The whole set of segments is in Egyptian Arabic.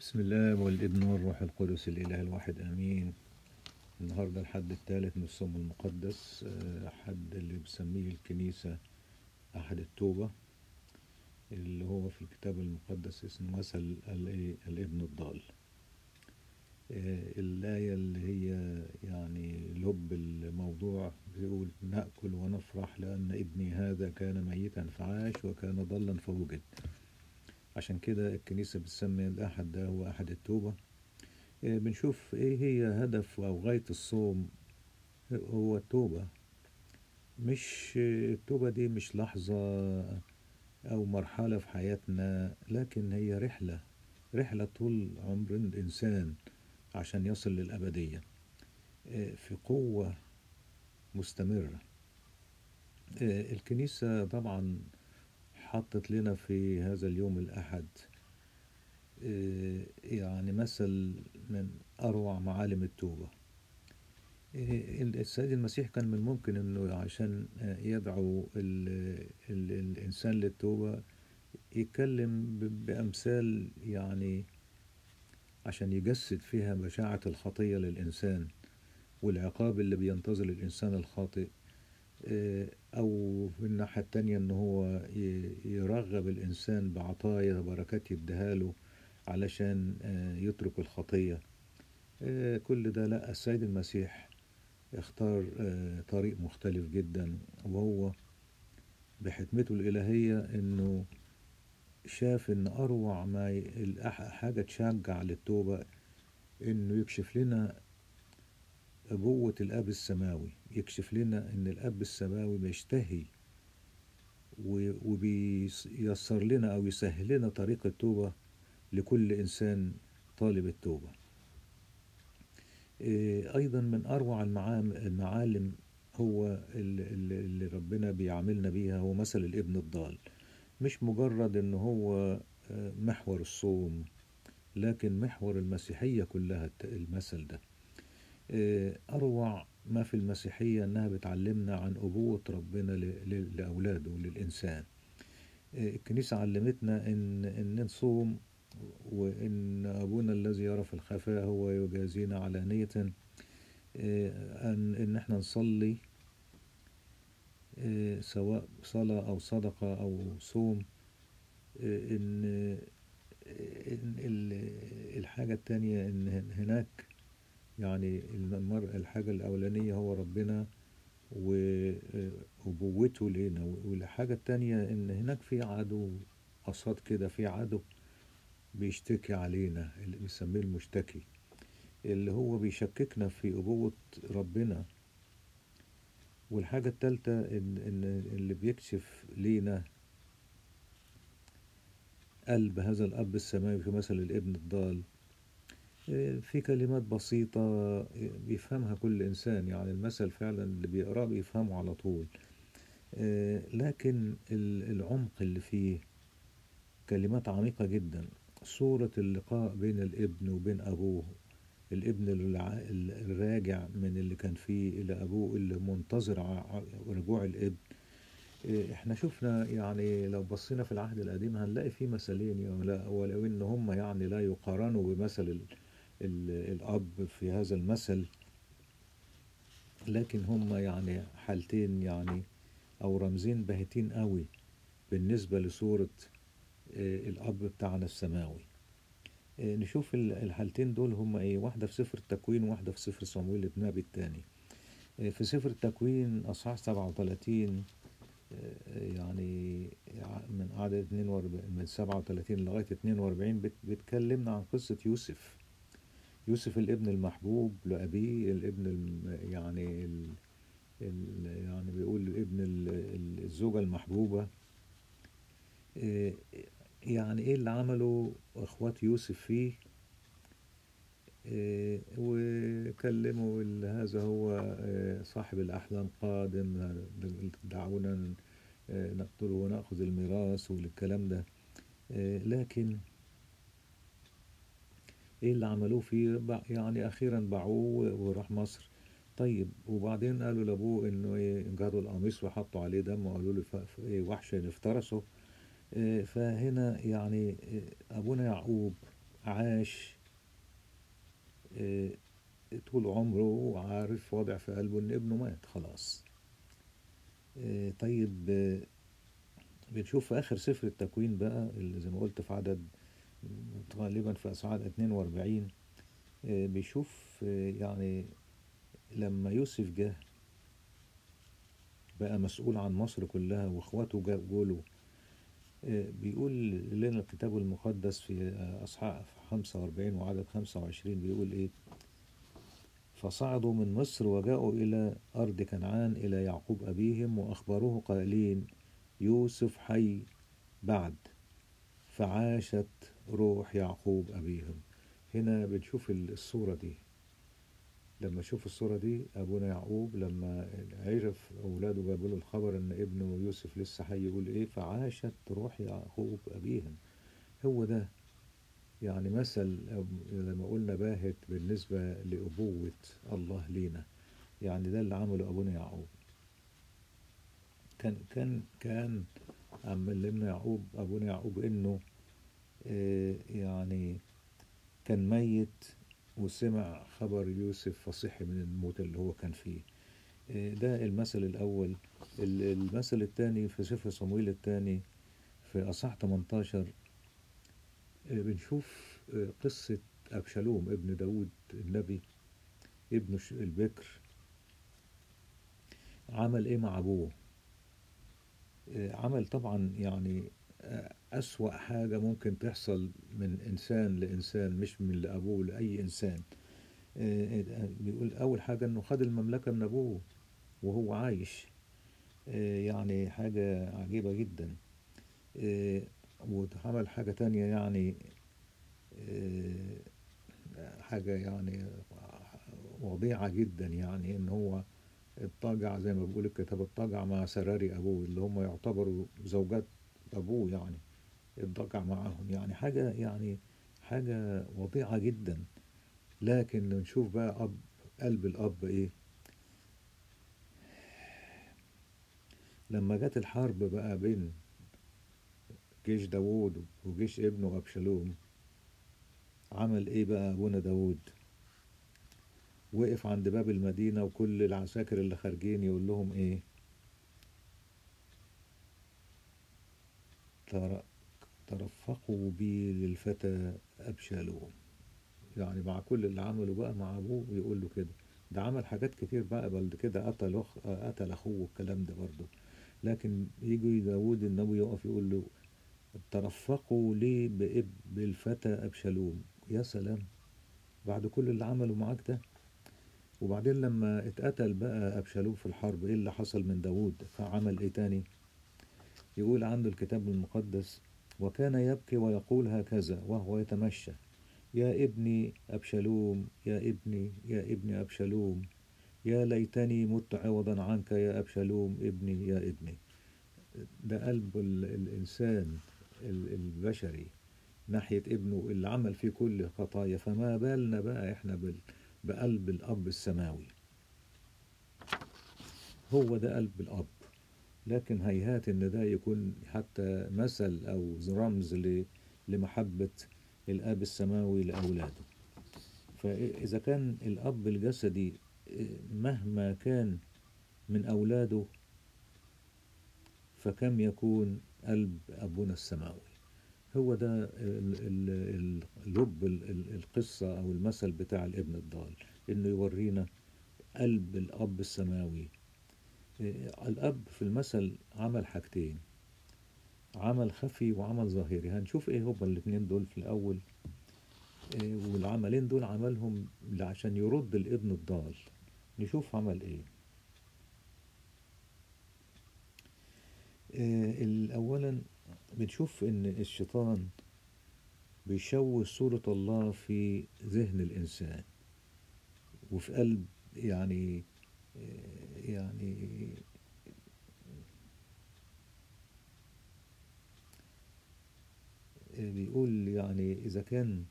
بسم الله والابن والروح القدس الإله الواحد آمين النهاردة الحد الثالث من الصوم المقدس آه، حد اللي بسميه الكنيسة أحد التوبة اللي هو في الكتاب المقدس اسمه مثل الإيه؟ الابن الضال آه، الآية اللي هي يعني لب الموضوع بيقول نأكل ونفرح لأن ابني هذا كان ميتا فعاش وكان ضلا فوجد عشان كده الكنيسة بتسمي الأحد ده هو أحد التوبة إيه بنشوف إيه هي هدف أو غاية الصوم هو التوبة مش التوبة دي مش لحظة أو مرحلة في حياتنا لكن هي رحلة رحلة طول عمر الإنسان عشان يصل للأبدية إيه في قوة مستمرة إيه الكنيسة طبعا حطت لنا في هذا اليوم الأحد يعني مثل من أروع معالم التوبة السيد المسيح كان من الممكن أنه عشان يدعو ال ال الإنسان للتوبة يتكلم بأمثال يعني عشان يجسد فيها بشاعة الخطية للإنسان والعقاب اللي بينتظر الإنسان الخاطئ أو في الناحية التانية إن هو يرغب الإنسان بعطايا بركات يديها له علشان يترك الخطية كل ده لا السيد المسيح اختار طريق مختلف جدا وهو بحكمته الإلهية إنه شاف إن أروع ما حاجة تشجع للتوبة إنه يكشف لنا أبوة الأب السماوي يكشف لنا إن الأب السماوي بيشتهي وبييسر لنا أو يسهل لنا طريق التوبة لكل إنسان طالب التوبة أيضا من أروع المعالم هو اللي ربنا بيعاملنا بيها هو مثل الابن الضال مش مجرد إن هو محور الصوم لكن محور المسيحية كلها المثل ده أروع ما في المسيحية أنها بتعلمنا عن أبوة ربنا لأولاده للإنسان الكنيسة علمتنا إن, إن نصوم وإن أبونا الذي يرى في الخفاء هو يجازينا علانية أن, إن إحنا نصلي سواء صلاة أو صدقة أو صوم إن, إن الحاجة التانية إن هناك يعني المرء الحاجة الأولانية هو ربنا وأبوته لنا والحاجة التانية إن هناك في عدو قصاد كده في عدو بيشتكي علينا اللي بنسميه المشتكي اللي هو بيشككنا في أبوة ربنا والحاجة التالتة إن, إن اللي بيكشف لينا قلب هذا الأب السماوي في مثل الابن الضال في كلمات بسيطة بيفهمها كل إنسان يعني المثل فعلا اللي بيقرأ بيفهمه على طول لكن العمق اللي فيه كلمات عميقة جدا صورة اللقاء بين الابن وبين أبوه الابن الراجع من اللي كان فيه إلى أبوه اللي منتظر رجوع الابن احنا شفنا يعني لو بصينا في العهد القديم هنلاقي فيه مثلين ولو ان هم يعني لا يقارنوا بمثل الأب في هذا المثل لكن هم يعني حالتين يعني أو رمزين باهتين قوي بالنسبة لصورة الأب بتاعنا السماوي نشوف الحالتين دول هم إيه واحدة في سفر التكوين وواحدة في سفر صمويل النبي الثاني في سفر التكوين أصحاح 37 يعني من عدد 42 من 37 لغاية 42 بتكلمنا عن قصة يوسف يوسف الابن المحبوب لأبيه الابن يعني ال ال يعني بيقول ابن الزوجة المحبوبة يعني ايه اللي عمله اخوات يوسف فيه وكلموا هذا هو صاحب الأحلام قادم دعونا نقتله ونأخذ الميراث والكلام ده لكن ايه اللي عملوه فيه يعني اخيرا باعوه وراح مصر طيب وبعدين قالوا لابوه انه ايه جابوا القميص وحطوا عليه دم وقالوا له ايه وحش نفترسه فهنا يعني ابونا يعقوب عاش آه، طول عمره وعارف واضع في قلبه ان ابنه مات خلاص آه، طيب آه، بنشوف في اخر سفر التكوين بقى اللي زي ما قلت في عدد غالبا في اصحاح 42 آه، بيشوف آه، يعني لما يوسف جه بقى مسؤول عن مصر كلها واخواته جا- جوله آه، بيقول لنا الكتاب المقدس في آه، اصحاح 45 وعدد 25 بيقول ايه فصعدوا من مصر وجاءوا إلى أرض كنعان إلى يعقوب أبيهم وأخبروه قائلين يوسف حي بعد فعاشت روح يعقوب أبيهم هنا بنشوف الصورة دي لما شوف الصورة دي أبونا يعقوب لما عرف أولاده جابوا له الخبر إن ابنه يوسف لسه حي يقول إيه فعاشت روح يعقوب أبيهم هو ده يعني مثل أو- زي ما قلنا باهت بالنسبة لأبوة الله لينا يعني ده اللي عمله أبونا يعقوب كان كان كان علمنا يعقوب أبونا يعقوب إنه آه، يعني كان ميت وسمع خبر يوسف فصحي من الموت اللي هو كان فيه آه، ده المثل الأول ال- المثل الثاني في سفر صمويل الثاني في أصح 18 آه، بنشوف آه، قصة أبشالوم ابن داود النبي ابن ش- البكر عمل إيه مع أبوه آه، عمل طبعا يعني آه، أسوأ حاجة ممكن تحصل من إنسان لإنسان مش من لأبوه لأي إنسان آه، آه، بيقول أول حاجة إنه خد المملكة من أبوه وهو عايش آه، يعني حاجة عجيبة جدا آه، وعمل حاجة تانية يعني آه، حاجة يعني وضيعة جدا يعني إن هو اتجع زي ما بيقول الكتاب اتجع مع سراري أبوه اللي هم يعتبروا زوجات أبوه يعني اتجع معاهم يعني حاجة يعني حاجة وضيعة جدا لكن نشوف بقى أب قلب الأب إيه لما جت الحرب بقى بين جيش داوود وجيش ابنه أبشالوم عمل إيه بقى أبونا داوود وقف عند باب المدينة وكل العساكر اللي خارجين يقول لهم إيه تر- ترفقوا بي للفتى أبشالوم يعني مع كل اللي عمله بقى مع أبوه يقول له كده ده عمل حاجات كتير بقى بعد كده قتل أخ قتل أخوه والكلام ده برضه لكن يجي داوود النبي يقف يقول له ترفقوا لي بإب بالفتى أبشالوم يا سلام بعد كل اللي عمله معاك ده وبعدين لما اتقتل بقى أبشالوم في الحرب إيه اللي حصل من داوود فعمل إيه تاني يقول عنده الكتاب المقدس وكان يبكي ويقول هكذا وهو يتمشى يا ابني أبشالوم يا ابني يا ابني أبشالوم يا ليتني مت عوضا عنك يا أبشالوم ابني يا ابني ده قلب ال- الإنسان ال- البشري ناحية ابنه اللي عمل فيه كل خطايا فما بالنا بقى احنا بال- بقلب الأب السماوي هو ده قلب الأب لكن هيهات ان ده يكون حتى مثل او رمز ل- لمحبة الاب السماوي لاولاده فاذا كان الاب الجسدي مهما كان من اولاده فكم يكون قلب ابونا السماوي هو ده ال- ال- ال- لب ال- ال- القصة او المثل بتاع الابن الضال انه يورينا قلب الاب السماوي إيه، الأب في المثل عمل حاجتين عمل خفي وعمل ظاهري هنشوف ايه هما الاتنين دول في الأول إيه، والعملين دول عملهم عشان يرد الابن الضال نشوف عمل ايه إيه، الأولا بنشوف ان الشيطان بيشوه صورة الله في ذهن الإنسان وفي قلب يعني يعني بيقول يعني إذا كان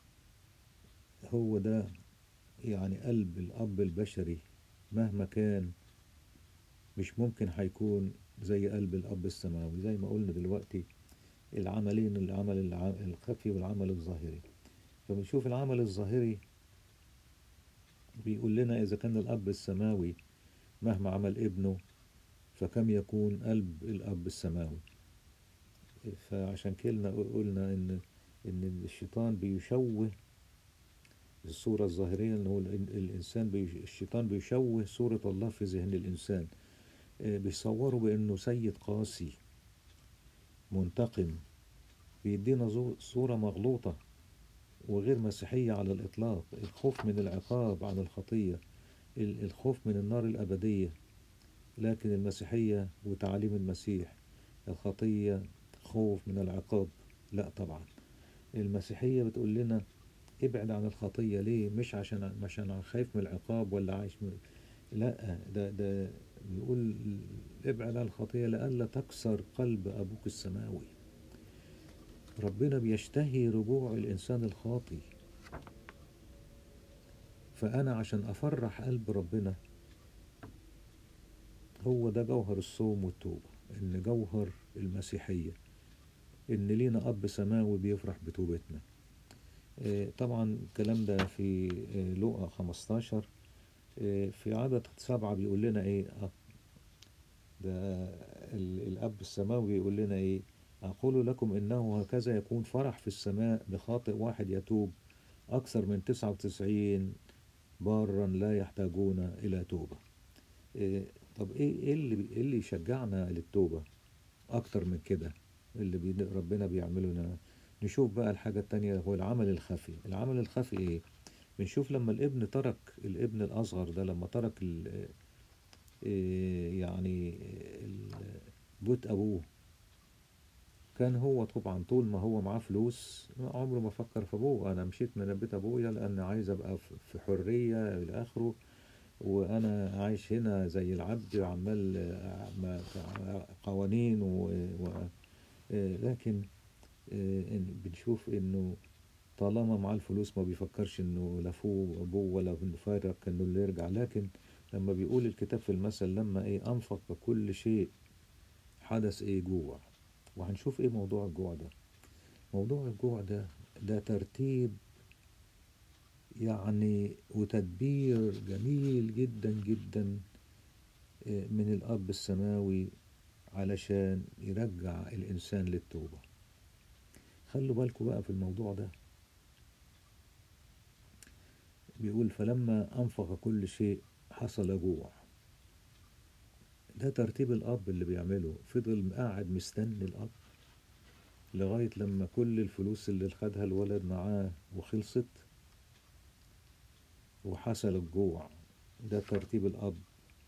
هو ده يعني قلب الأب البشري مهما كان مش ممكن هيكون زي قلب الأب السماوي زي ما قلنا دلوقتي العملين العمل الع- الخفي والعمل الظاهري فبنشوف العمل الظاهري بيقول لنا إذا كان الأب السماوي مهما عمل ابنه فكم يكون قلب الأب السماوي فعشان كده قلنا إن إن الشيطان بيشوه الصورة الظاهرية إن هو الإنسان بيش الشيطان بيشوه صورة الله في ذهن الإنسان بيصوره بأنه سيد قاسي منتقم بيدينا صورة مغلوطة وغير مسيحية على الإطلاق الخوف من العقاب عن الخطية الخوف من النار الأبدية لكن المسيحية وتعاليم المسيح الخطية خوف من العقاب لا طبعا المسيحية بتقول لنا ابعد عن الخطية ليه مش عشان عشان خايف من العقاب ولا عايش من لا ده ده بيقول ابعد عن الخطية لئلا تكسر قلب أبوك السماوي ربنا بيشتهي رجوع الإنسان الخاطي فأنا عشان أفرح قلب ربنا هو ده جوهر الصوم والتوبة إن جوهر المسيحية إن لينا أب سماوي بيفرح بتوبتنا طبعا الكلام ده في لوقا 15 في عدد سبعة بيقول لنا إيه ده الأب السماوي بيقول لنا إيه أقول لكم إنه هكذا يكون فرح في السماء بخاطئ واحد يتوب أكثر من 99 بارا لا يحتاجون إلى توبة إيه طب إيه, إيه اللي إيه اللي يشجعنا للتوبة أكتر من كده اللي بي ربنا بيعمله لنا نشوف بقى الحاجة التانية هو العمل الخفي العمل الخفي إيه بنشوف لما الابن ترك الابن الأصغر ده لما ترك ال إيه يعني بيت أبوه كان هو طبعا طول ما هو معاه فلوس عمره ما فكر في ابوه انا مشيت من بيت ابويا لان عايز ابقى في حريه الى اخره وانا عايش هنا زي العبد عمال قوانين و... و... لكن بنشوف انه طالما معاه الفلوس ما بيفكرش انه لا فوق ابوه ولا انه فارق انه اللي يرجع لكن لما بيقول الكتاب في المثل لما ايه انفق بكل شيء حدث ايه جوع وهنشوف ايه موضوع الجوع ده موضوع الجوع ده ده ترتيب يعني وتدبير جميل جدا جدا من الأب السماوي علشان يرجع الإنسان للتوبة خلوا بالكم بقى في الموضوع ده بيقول فلما أنفق كل شيء حصل جوع ده ترتيب الأب اللي بيعمله فضل قاعد مستني الأب لغاية لما كل الفلوس اللي خدها الولد معاه وخلصت وحصل الجوع ده ترتيب الأب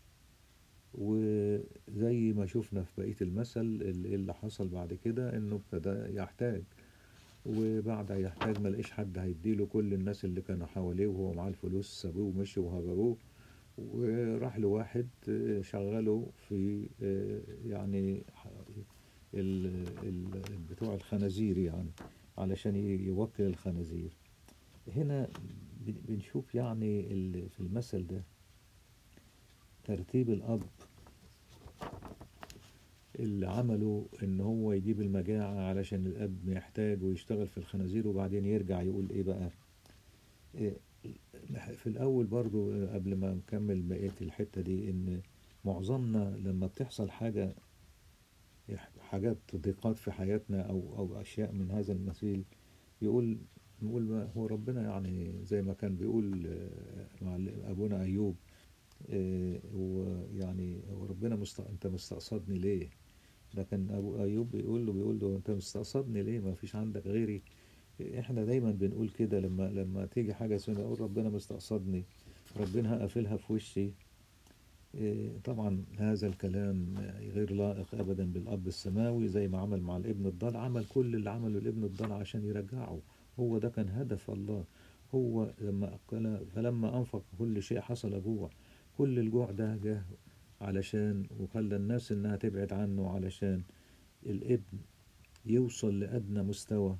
وزي ما شفنا في بقية المثل اللي حصل بعد كده انه ابتدى يحتاج وبعد يحتاج ما لقيش حد هيديله كل الناس اللي كانوا حواليه وهو معاه الفلوس سابوه ومشوا وهجروه وراح لواحد شغله في يعني ال ال بتوع الخنازير يعني علشان يوكل الخنازير هنا بنشوف يعني في المثل ده ترتيب الأب اللي عمله ان هو يجيب المجاعة علشان الاب محتاج ويشتغل في الخنازير وبعدين يرجع يقول ايه بقى في الاول برضو قبل ما نكمل بقية الحتة دي ان معظمنا لما بتحصل حاجة حاجات ضيقات في حياتنا او او اشياء من هذا المثيل يقول نقول هو ربنا يعني زي ما كان بيقول مع ابونا ايوب ويعني وربنا مست... انت مستقصدني ليه ده كان ابو ايوب بيقول له بيقول له انت مستقصدني ليه ما فيش عندك غيري احنا دايما بنقول كده لما لما تيجي حاجه اسمها اقول ربنا مستقصدني ربنا هقفلها في وشي طبعا هذا الكلام غير لائق ابدا بالاب السماوي زي ما عمل مع الابن الضال عمل كل اللي عمله الابن الضال عشان يرجعه هو ده كان هدف الله هو لما فلما انفق كل شيء حصل جوع كل الجوع ده جه علشان وخلى الناس انها تبعد عنه علشان الابن يوصل لأدنى مستوى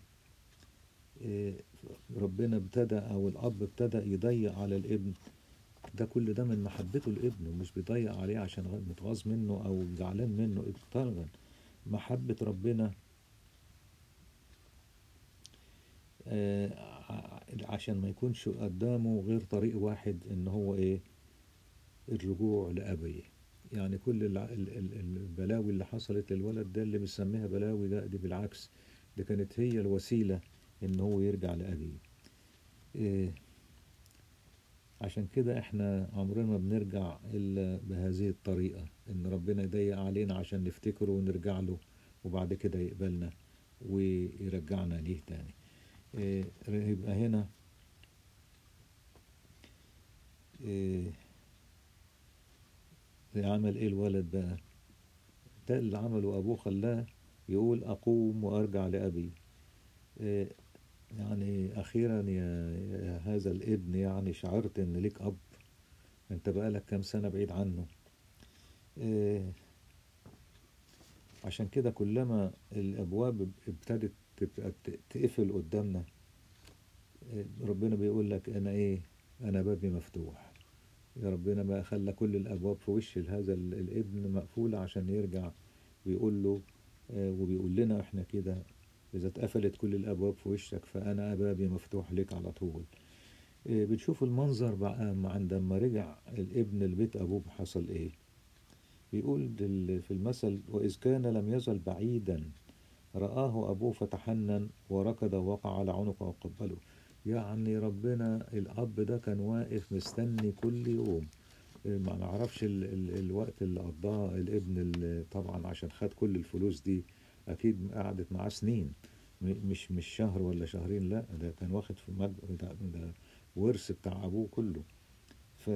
ربنا ابتدى او الاب ابتدى يضيق على الابن ده كل ده من محبته لابنه مش بيضيق عليه عشان متغاظ منه او زعلان منه اطلاقا محبة ربنا عشان ما يكونش قدامه غير طريق واحد ان هو ايه الرجوع لأبيه يعني كل الع- ال- ال- البلاوي اللي حصلت للولد ده اللي بنسميها بلاوي ده دي بالعكس دي كانت هي الوسيلة ان هو يرجع لأبيه إيه عشان كده احنا عمرنا ما بنرجع الا بهذه الطريقة ان ربنا يضيق علينا عشان نفتكره ونرجع له وبعد كده يقبلنا ويرجعنا ليه تاني إيه يبقى هنا إيه عمل ايه الولد بقى ده اللي عمله ابوه خلاه يقول اقوم وارجع لابي إيه يعني اخيرا يا, يا هذا الابن يعني شعرت ان ليك اب انت بقالك كام سنة بعيد عنه إيه عشان كده كلما الابواب ابتدت تبقى ت- تقفل قدامنا إيه ربنا بيقول لك انا ايه انا بابي مفتوح يا ربنا ما خلى كل الابواب في وش هذا ال- الابن مقفولة عشان يرجع ويقول له آه، وبيقول لنا احنا كده اذا اتقفلت كل الابواب في وشك فانا بابي مفتوح لك على طول آه، بتشوف المنظر بقى مع- عندما رجع الابن لبيت ابوه حصل ايه بيقول دل- في المثل واذ كان لم يزل بعيدا رآه أبوه فتحنن وركض ووقع على عنقه وقبله يعني ربنا الأب ده كان واقف مستني كل يوم ما نعرفش ال ال الوقت اللي قضاه الابن اللي طبعا عشان خد كل الفلوس دي أكيد قعدت معاه سنين م- مش مش شهر ولا شهرين لا ده كان واخد في مج... ده, ده ورث بتاع أبوه كله ف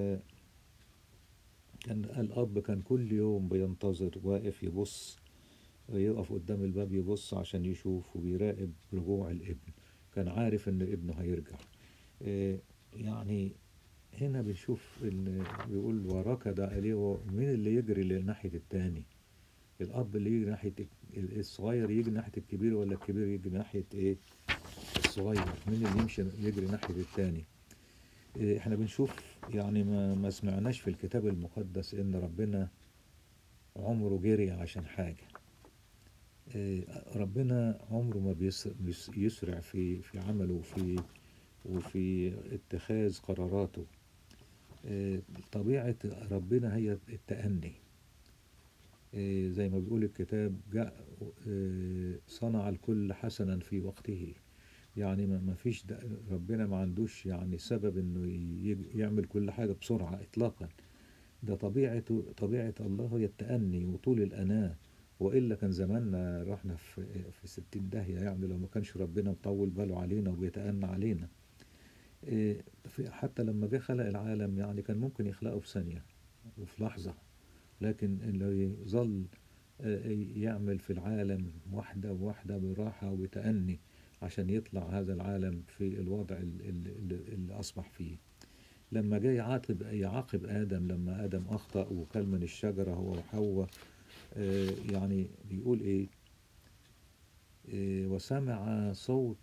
كان الأب كان كل يوم بينتظر واقف يبص يقف قدام الباب يبص عشان يشوف وبيراقب رجوع الابن كان عارف ان ابنه هيرجع إيه، يعني هنا بنشوف ان بيقول وركض عليه مين اللي يجري لناحية التاني الاب اللي يجري ناحية ال- الصغير يجري ناحية الكبير ولا الكبير يجري ناحية ايه الصغير مين اللي يمشي يجري ناحية التاني إيه، احنا بنشوف يعني ما, ما سمعناش في الكتاب المقدس ان ربنا عمره جري عشان حاجة إيه، ربنا عمره ما بيس- بيس- يسرع في في عمله وفي وفي اتخاذ قراراته إيه، طبيعة ربنا هي التأني إيه، زي ما بيقول الكتاب جاء إيه، صنع الكل حسنا في وقته يعني ما ما فيش ده- ربنا ما عندوش يعني سبب انه ي- يعمل كل حاجة بسرعة اطلاقا ده طبيعته طبيعة الله هي التأني وطول الأناة وإلا كان زماننا رحنا في في ستين داهية يعني لو ما كانش ربنا مطول باله علينا وبيتأنى علينا إيه، في حتى لما جه خلق العالم يعني كان ممكن يخلقه في ثانية وفي لحظة لكن اللي يظل آه، يعمل في العالم واحدة واحدة براحة وبتأني عشان يطلع هذا العالم في الوضع ال- ال- ال- اللي أصبح فيه لما جاي يعاقب يعاقب آدم لما آدم أخطأ وكل من الشجرة هو وحواء آه، يعني بيقول إيه آه، وسمع صوت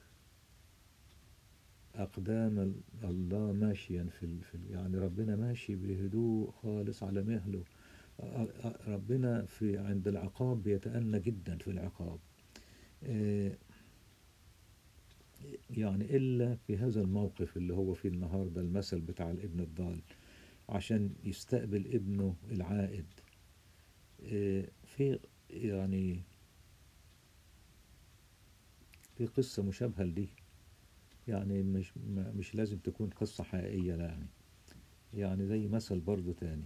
أقدام ال- الله ماشيا في ال- في ال- يعني ربنا ماشي بهدوء خالص على مهله أ- أ- ربنا في عند العقاب بيتأنى جدا في العقاب آه، يعني إلا في هذا الموقف اللي هو فيه النهاردة المثل بتاع الابن الضال عشان يستقبل ابنه العائد آه، في يعني في قصة مشابهة لدي يعني مش ما- مش لازم تكون قصة حقيقية لا يعني يعني زي مثل برضو تاني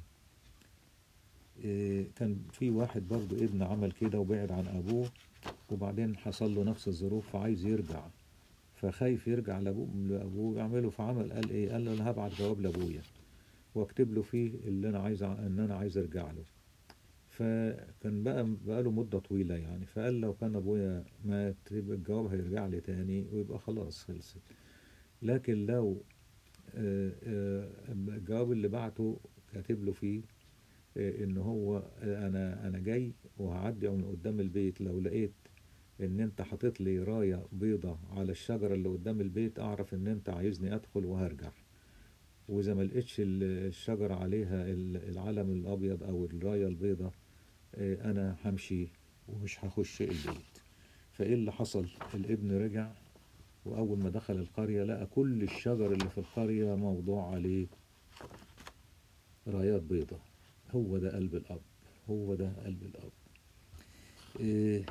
إيه، كان في واحد برضو ابن عمل كده وبعد عن أبوه وبعدين حصل له نفس الظروف فعايز يرجع فخايف يرجع لأبوه لأبوه يعمله فعمل قال إيه قال له أنا هبعت جواب لأبويا واكتب له فيه اللي أنا عايز ع- إن أنا عايز أرجع له فكان بقى بقاله مدة طويلة يعني فقال لو كان أبويا مات يبقى الجواب هيرجع لي تاني ويبقى خلاص خلصت لكن لو آه، آه، الجواب اللي بعته كاتب له فيه آه، ان هو آه، انا انا جاي وهعدي من قدام البيت لو لقيت ان انت حاطط لي رايه بيضه على الشجره اللي قدام البيت اعرف ان انت عايزني ادخل وهرجع واذا ما لقيتش ال- الشجره عليها ال- العلم الابيض او الرايه البيضه آه، انا همشي ومش هخش البيت فايه اللي حصل الابن رجع وأول ما دخل القرية لقى كل الشجر اللي في القرية موضوع عليه رايات بيضة هو ده قلب الأب هو ده قلب الأب إيه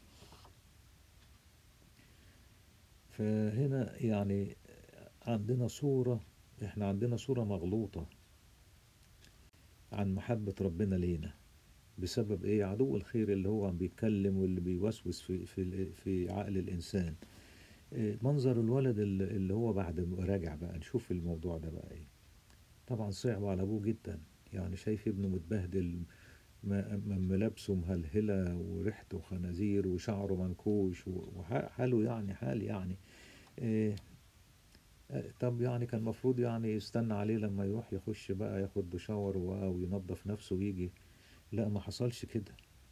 فهنا يعني عندنا صورة احنا عندنا صورة مغلوطة عن محبة ربنا لينا بسبب ايه عدو الخير اللي هو عم بيتكلم واللي بيوسوس في في في عقل الانسان إيه منظر الولد اللي اللي هو بعد ما راجع بقى نشوف الموضوع ده بقى ايه طبعا صعب على ابوه جدا يعني شايف ابنه متبهدل ما- ما- ملابسه مهلهلة وريحته خنازير وشعره منكوش وحاله يعني حال يعني إيه آه، طب يعني كان المفروض يعني يستنى عليه لما يروح يخش بقى ياخد له شاور و- وينظف نفسه ويجي لا ما حصلش كده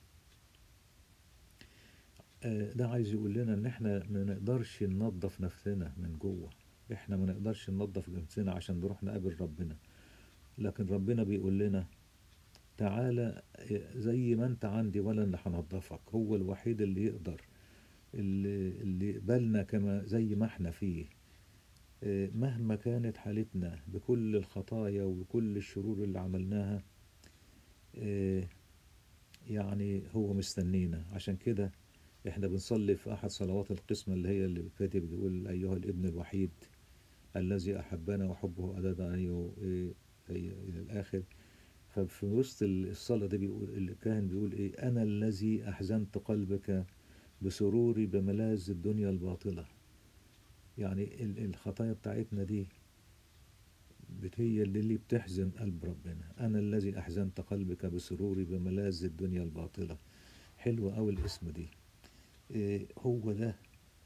آه، ده عايز يقول لنا ان احنا ما نقدرش ننظف نفسنا من جوه احنا ما نقدرش ننظف نفسنا عشان نروح نقابل ربنا لكن ربنا بيقول لنا تعالى آه، زي ما انت عندي ولا اللي هنضفك هو الوحيد اللي يقدر اللي, اللي يقبلنا كما زي ما احنا فيه آه، مهما كانت حالتنا بكل الخطايا وبكل الشرور اللي عملناها آه، يعني هو مستنينا عشان كده احنا بنصلي في احد صلوات القسمة اللي هي اللي كاتب بيقول ايها الابن الوحيد الذي احبنا وحبه اداد ايه إيه إيه الى الاخر ففي وسط الصلاة دي بيقول الكاهن بيقول ايه انا الذي احزنت قلبك بسروري بملاذ الدنيا الباطلة يعني ال- الخطايا بتاعتنا دي بت- هي اللي اللي بتحزن قلب ربنا أنا الذي أحزنت قلبك بسروري بملاذ الدنيا الباطلة حلوة أوي الاسم دي إيه هو ده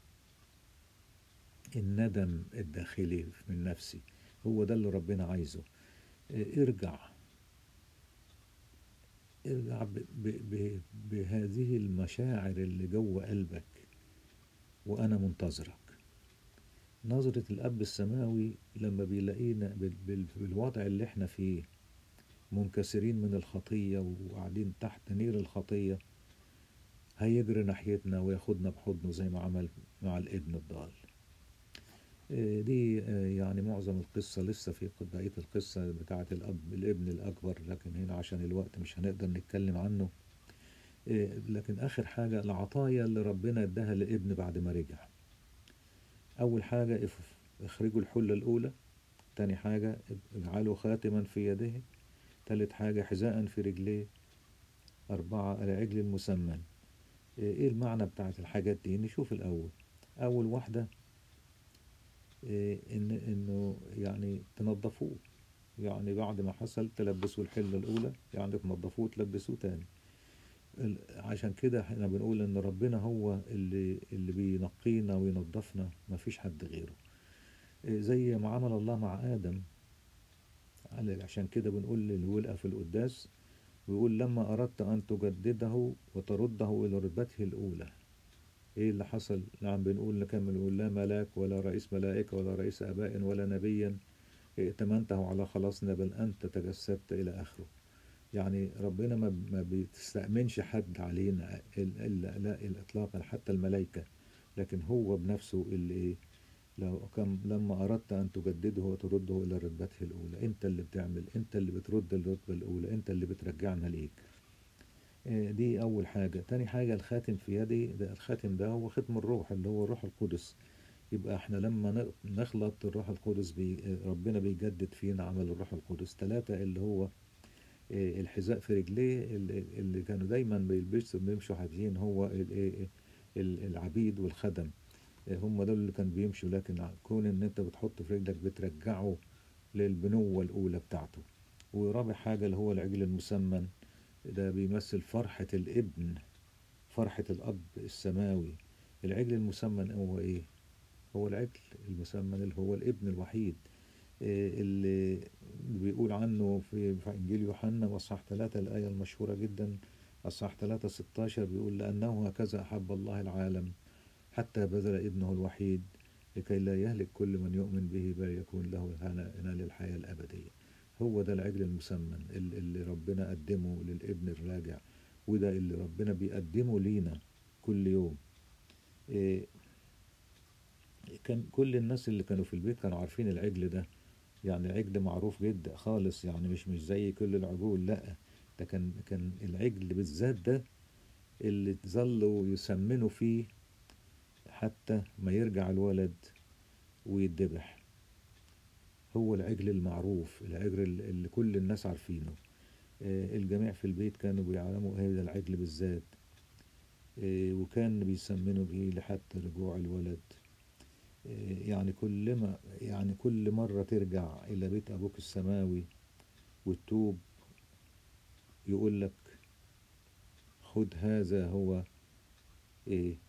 الندم الداخلي من نفسي هو ده اللي ربنا عايزه إيه ارجع ارجع ب ب ب بهذه المشاعر اللي جوه قلبك وأنا منتظرك نظرة الأب السماوي لما بيلاقينا بال- بال- بالوضع اللي احنا فيه منكسرين من الخطية وقاعدين تحت نير الخطية هيجري ناحيتنا وياخدنا بحضنه زي ما عمل مع الابن الضال آه، دي آه، يعني معظم القصة لسه في بقية القصة بتاعة الأب الابن الأكبر لكن هنا عشان الوقت مش هنقدر نتكلم عنه آه، لكن آخر حاجة العطايا اللي ربنا اداها لابن بعد ما رجع أول حاجة اف- اخرجوا الحلة الأولى تاني حاجة اجعلوا خاتما في يده تالت حاجة حذاء في رجليه أربعة العجل المسمن إيه المعنى بتاعت الحاجات دي نشوف الأول أول واحدة إيه إن إنه يعني تنظفوه يعني بعد ما حصل تلبسوا الحلة الأولى يعني تنظفوه وتلبسوه تاني ال- عشان كده احنا بنقول إن ربنا هو اللي اللي بينقينا وينظفنا مفيش حد غيره إيه زي ما عمل الله مع آدم على- عشان كده بنقول اللي ولقى في القداس ويقول لما أردت أن تجدده وترده إلى رتبته الأولى إيه اللي حصل؟ نعم بنقول نكمل نقول لا ملاك ولا رئيس ملائكة ولا رئيس آباء ولا نبيا ائتمنته على خلاصنا بل أنت تجسدت إلى آخره يعني ربنا ما ما بيستأمنش حد علينا إلا لا الإطلاق حتى الملائكة لكن هو بنفسه اللي إيه لو كم لما أردت أن تجدده وترده إلى رتبته الأولى أنت اللي بتعمل أنت اللي بترد الرتبة الأولى أنت اللي بترجعنا ليك آه، دي أول حاجة تاني حاجة الخاتم في يدي ده الخاتم ده هو ختم الروح اللي هو الروح القدس يبقى احنا لما ن- نخلط الروح القدس بي آه، ربنا بيجدد فينا عمل الروح القدس ثلاثة اللي هو آه، الحذاء في رجليه اللي اللي كانوا دايما بيلبسوا بيمشوا حافيين هو ال- إيه، ال- العبيد والخدم آه، هم دول اللي كانوا بيمشوا لكن ع- كون ان انت بتحط في رجلك بترجعه للبنوة الأولى بتاعته ورابع حاجة اللي هو العجل المسمن ده بيمثل فرحة الابن فرحة الأب السماوي العجل المسمن هو إيه؟ هو العجل المسمن اللي هو الابن الوحيد إيه اللي بيقول عنه في في إنجيل يوحنا وصح ثلاثة الآية المشهورة جدا أصح ثلاثة 16 بيقول لأنه هكذا أحب الله العالم حتى بذل ابنه الوحيد لكي لا يهلك كل من يؤمن به بل يكون له ينال الحياة الأبدية هو ده العجل المسمن ال- اللي ربنا قدمه للابن الراجع وده اللي ربنا بيقدمه لينا كل يوم إيه كان كل الناس اللي كانوا في البيت كانوا عارفين العجل ده يعني العجل معروف جدا خالص يعني مش مش زي كل العجول لا ده كان كان العجل بالذات ده اللي ظلوا يسمنوا فيه حتى ما يرجع الولد ويتذبح هو العجل المعروف العجل اللي كل الناس عارفينه آه، الجميع في البيت كانوا بيعلموا هذا العجل بالذات آه، وكان بيسمنوا بيه لحتى رجوع الولد آه، يعني كل ما يعني كل مرة ترجع إلى بيت أبوك السماوي وتتوب يقول لك خد هذا هو إيه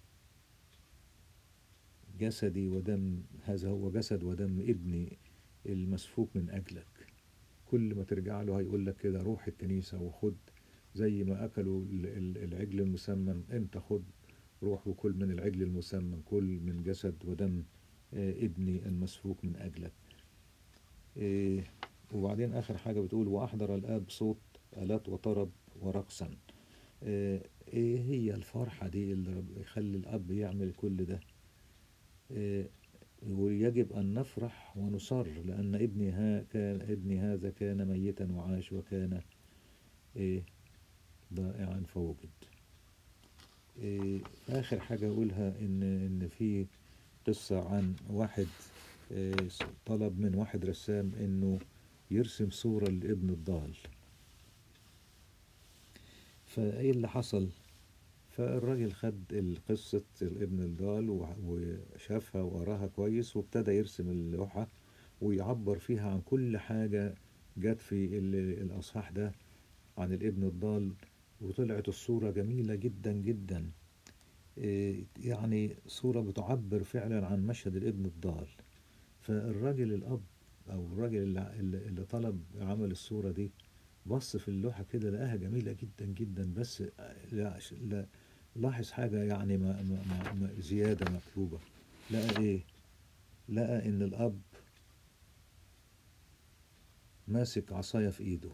جسدي ودم هذا هو جسد ودم ابني المسفوك من أجلك كل ما ترجع له هيقول لك كده روح الكنيسة وخد زي ما أكلوا ال- ال- العجل المسمن أنت خد روح وكل من العجل المسمن كل من جسد ودم آه، ابني المسفوك من أجلك إيه، وبعدين آخر حاجة بتقول وأحضر الآب صوت آلات وطرب ورقصا إيه إيه هي الفرحة دي اللي رب- يخلي الأب يعمل كل ده إيه، ويجب أن نفرح ونصر لأن ابني ها كان ابني هذا كان ميتا وعاش وكان إيه ضائعا فوجد إيه آخر حاجة أقولها إن إن في قصة عن واحد إيه طلب من واحد رسام إنه يرسم صورة لابن الضال فإيه اللي حصل فالراجل خد القصة الابن الضال وع- وشافها وقراها كويس وابتدى يرسم اللوحة ويعبر فيها عن كل حاجة جت في ال- الأصحاح ده عن الابن الضال وطلعت الصورة جميلة جدا جدا إيه، يعني صورة بتعبر فعلا عن مشهد الابن الضال فالراجل الأب أو الراجل اللي, اللي طلب عمل الصورة دي بص في اللوحة كده لقاها جميلة جدا جدا بس لا, لا لاحظ حاجة يعني ما ما ما ما زيادة مطلوبة لقى إيه؟ لقى إن الأب ماسك عصاية في إيده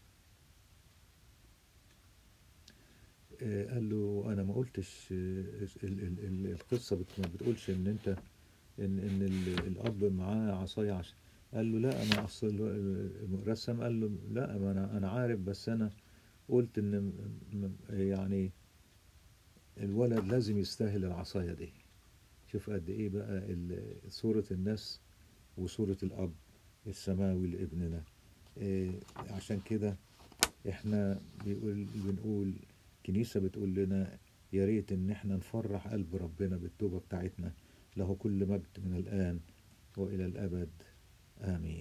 آه، قال له أنا ما قلتش آه، ال- ال- ال- القصة بت- ما بتقولش إن أنت إن إن ال- الأب معاه عصاية عش قال له لا أنا أصل الرسام قال له لا ما أنا أنا عارف بس أنا قلت إن م- م- يعني الولد لازم يستاهل العصاية دي شوف قد إيه بقى ال- صورة الناس وصورة الأب السماوي لابننا إيه عشان كده إحنا بيقول بنقول كنيسة بتقول لنا يا ريت إن إحنا نفرح قلب ربنا بالتوبة بتاعتنا له كل مجد من الآن وإلى الأبد آمين